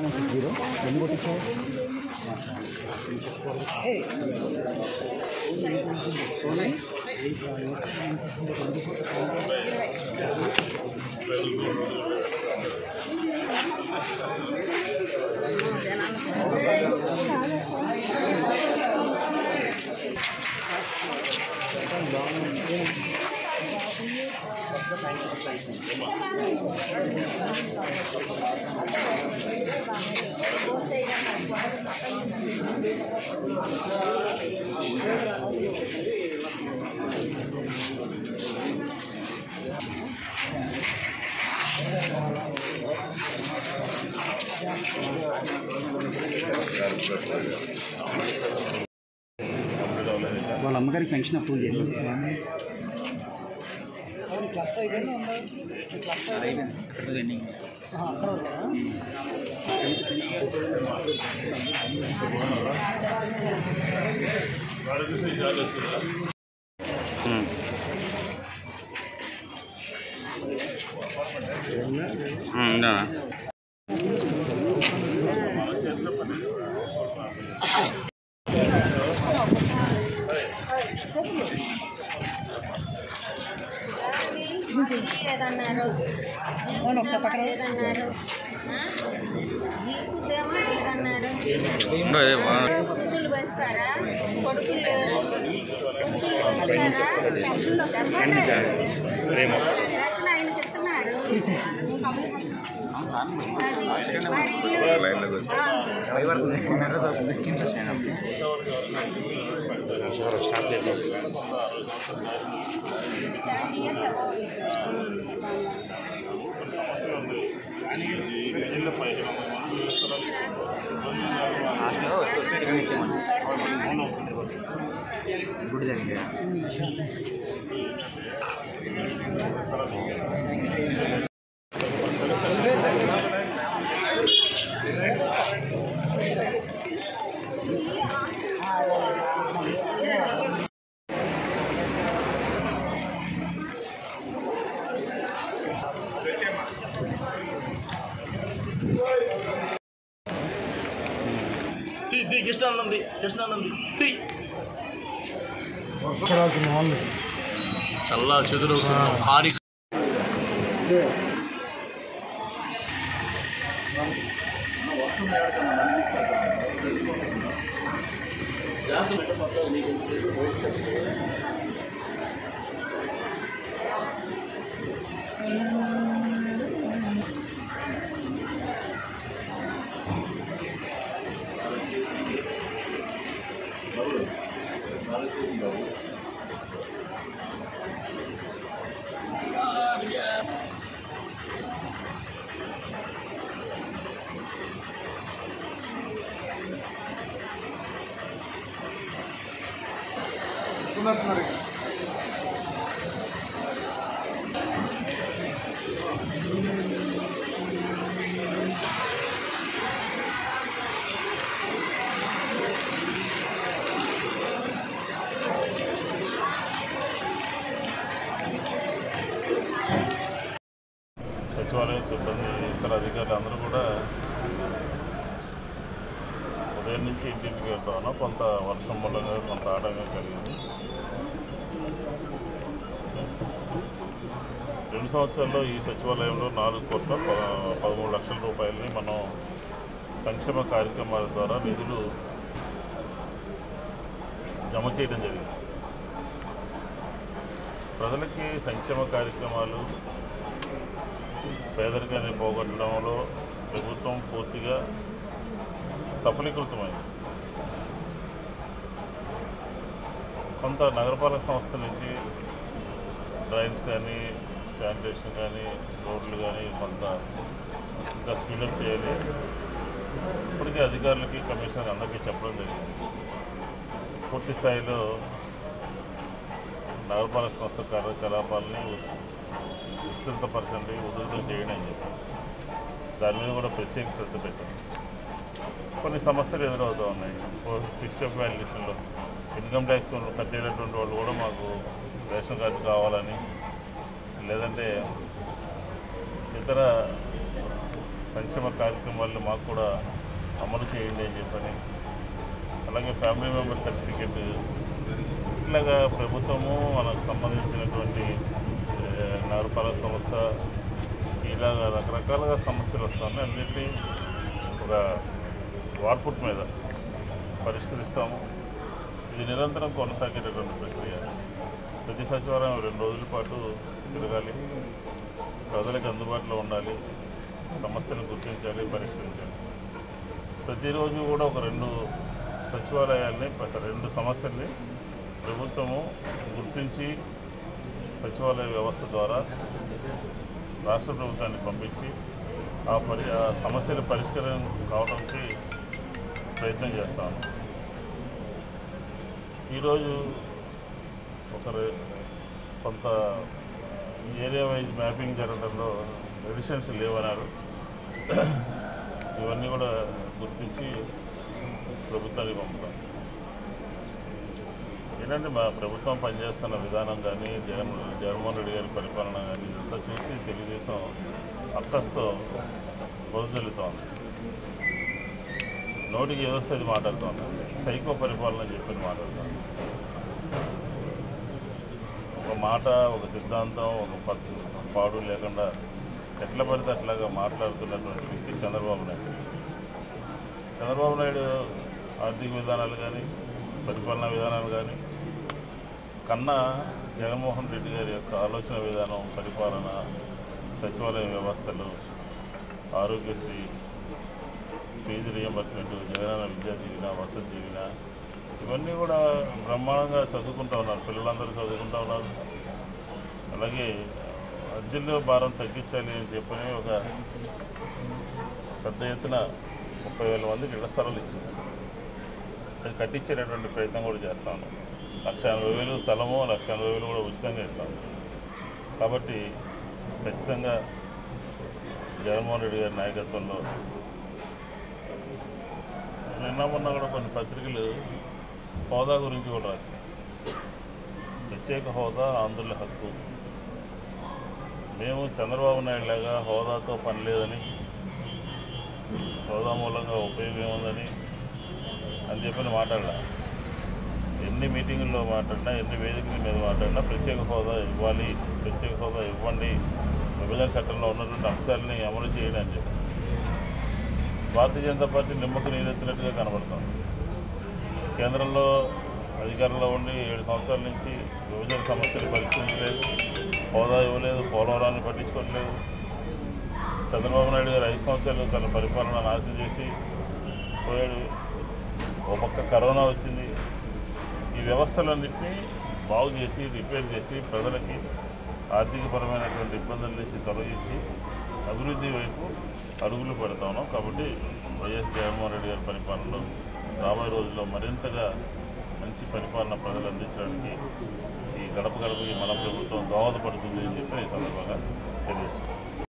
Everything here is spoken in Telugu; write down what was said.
జీరో ఎన్ని కొట్టించావు వాళ్ళ అమ్మగారికి పెన్షన్ అప్రూవ్ చేసేస్తా లేదన్నారు లేదన్నారు జీపుదేమో లేదన్నారు కొడుకులు వేస్తారా కొడుకులు లేరు కొడుకులు వేస్తారా చెప్పండి రచన ఆయనకి ఇస్తున్నారు అది మరి ఇల్లు ఆ, స్కీమ్స్ వచ్చాయి గుడి జరిగింది కృష్ణానంది కృష్ణానంది చల్లా చెదురు భారీ సచివాలయం సిబ్బంది ఇతర అధికారులు అందరూ కూడా ఉదయం నుంచి ఇంటింటికి వెళ్తా ఉన్నాం కొంత వర్షం మూలంగా కొంత ఆటంకం కలిగింది రెండు సంవత్సరాల్లో ఈ సచివాలయంలో నాలుగు కోట్ల ప- పదమూడు లక్షల రూపాయలని మనం సంక్షేమ కార్యక్రమాల ద్వారా నిధులు జమ చేయడం జరిగింది ప్రజలకి సంక్షేమ కార్యక్రమాలు పేదరికాన్ని పోగొట్టడంలో ప్రభుత్వం పూర్తిగా సఫలీకృతమైంది కొంత నగరపాలక సంస్థ నుంచి డ్రైన్స్ కానీ శానిటేషన్ కానీ రోడ్లు కానీ కొంత ఇంకా స్పీడప్ చేయాలి ఇప్పటికే అధికారులకి కమిషనర్ అందరికీ చెప్పడం జరిగింది పూర్తి స్థాయిలో నగరపాలక సంస్థ కార్యకలాపాలని విస్తృతపరచండి ఉధృతం చేయండి అని చెప్పి దాని మీద కూడా ప్రత్యేక శ్రద్ధ పెట్టండి కొన్ని సమస్యలు ఎదురవుతూ ఉన్నాయి సిక్స్టీ ఆఫ్ వాల్యుయేషన్లో ఇన్కమ్ ట్యాక్స్ కట్టేటటువంటి వాళ్ళు కూడా మాకు రేషన్ కార్డు కావాలని లేదంటే ఇతర సంక్షేమ కార్యక్రమాలను మాకు కూడా అమలు చేయండి అని చెప్పని అలాగే ఫ్యామిలీ మెంబర్ సర్టిఫికెట్ ఇట్లాగా ప్రభుత్వము మనకు సంబంధించినటువంటి ఏ, నగరపాలక సంస్థ ఇలాగ రకరకాలుగా సమస్యలు వస్తున్నాయి అన్నింటినీ ఒక వార్ఫుట్ మీద పరిష్కరిస్తాము ఇది నిరంతరం కొనసాగేటటువంటి ప్రక్రియ ప్రతి సచివాలయం రెండు రోజుల పాటు తిరగాలి ప్రజలకు అందుబాటులో ఉండాలి సమస్యలు గుర్తించాలి పరిష్కరించాలి ప్రతిరోజు కూడా ఒక రెండు సచివాలయాల్ని ప- రెండు సమస్యల్ని ప్రభుత్వము గుర్తించి సచివాలయ వ్యవస్థ ద్వారా రాష్ట్ర ప్రభుత్వాన్ని పంపించి ఆ పరి ఆ సమస్యల పరిష్కారం కావడానికి ప్రయత్నం చేస్తాను ఈరోజు ఒక రె- కొంత ఏరియా వైజ్ మ్యాపింగ్ జరగడంలో ఎడిషన్స్ లేవన్నారు ఇవన్నీ కూడా గుర్తించి ప్రభుత్వానికి పంపుతాం ఏంటంటే మా ప్రభుత్వం పనిచేస్తున్న విధానం కానీ జగన్ జగన్మోహన్ రెడ్డి గారి పరిపాలన కానీ ఇదంతా చూసి తెలుగుదేశం అక్కస్తో బొరుజల్లుతోంది నోటికి ఏదో వస్తే అది మాట్లాడుతోంది సైకో పరిపాలన అని చెప్పి మాట్లాడుతోంది ఒక మాట ఒక సిద్ధాంతం ఒక పద్ధతి పాడు లేకుండా ఎట్లా పడితే అట్లాగా మాట్లాడుతున్నటువంటి వ్యక్తి చంద్రబాబు నాయుడు చంద్రబాబు నాయుడు ఆర్థిక విధానాలు కానీ పరిపాలనా విధానాలు కానీ కన్నా జగన్మోహన్ రెడ్డి గారి యొక్క ఆలోచన విధానం పరిపాలన సచివాలయ వ్యవస్థలు ఆరోగ్యశ్రీ ఫీజు రియంబర్స్మెంట్ జగనన్న విద్యా దీవెన వసతి దీవెన ఇవన్నీ కూడా బ్రహ్మాండంగా చదువుకుంటా ఉన్నారు పిల్లలందరూ చదువుకుంటా ఉన్నారు అలాగే అద్దెల్లో భారం తగ్గించాలి అని చెప్పని ఒక పెద్ద ఎత్తున ముప్పై వేల మందికి ఇళ్ల స్థలాలు ఇచ్చింది అది కట్టించేటటువంటి ప్రయత్నం కూడా చేస్తాను లక్ష ఎనభై వేలు స్థలము లక్ష ఎనభై వేలు కూడా ఉచితంగా ఇస్తాను కాబట్టి ఖచ్చితంగా జగన్మోహన్ రెడ్డి గారి నాయకత్వంలో నిన్న మొన్న కూడా కొన్ని పత్రికలు హోదా గురించి కూడా రాసినాయి ప్రత్యేక హోదా ఆంధ్రుల హక్కు మేము చంద్రబాబు నాయుడు లాగా హోదాతో పని లేదని హోదా మూలంగా ఉపయోగం ఏముందని అని చెప్పని మాట్లాడలా ఎన్ని మీటింగుల్లో మాట్లాడినా ఎన్ని వేదికల మీద మాట్లాడినా ప్రత్యేక హోదా ఇవ్వాలి ప్రత్యేక హోదా ఇవ్వండి విభజన చట్టంలో ఉన్నటువంటి అంశాలని అమలు చేయండి అని చెప్పి భారతీయ జనతా పార్టీ నిమ్మకు నీరెత్తినట్టుగా కనబడుతుంది కేంద్రంలో అధికారంలో ఉండి ఏడు సంవత్సరాల నుంచి విభజన సమస్యలు పరిష్కరించలేదు హోదా ఇవ్వలేదు పోలవరాన్ని పట్టించుకోవట్లేదు చంద్రబాబు నాయుడు గారు ఐదు సంవత్సరాలు తన పరిపాలన నాశనం చేసి పోయాడు ఒక పక్క కరోనా వచ్చింది ఈ వ్యవస్థలన్నింటినీ బాగు చేసి రిపేర్ చేసి ప్రజలకి ఆర్థికపరమైనటువంటి ఇబ్బందుల నుంచి తొలగించి అభివృద్ధి వైపు అడుగులు పెడతా ఉన్నాం కాబట్టి వైఎస్ జగన్మోహన్ రెడ్డి గారి పరిపాలనలో రాబోయే రోజుల్లో మరింతగా మంచి పరిపాలన ప్రజలు అందించడానికి ఈ గడప గడపకి మన ప్రభుత్వం దోహదపడుతుంది అని చెప్పి ఈ సందర్భంగా తెలియజేస్తున్నాం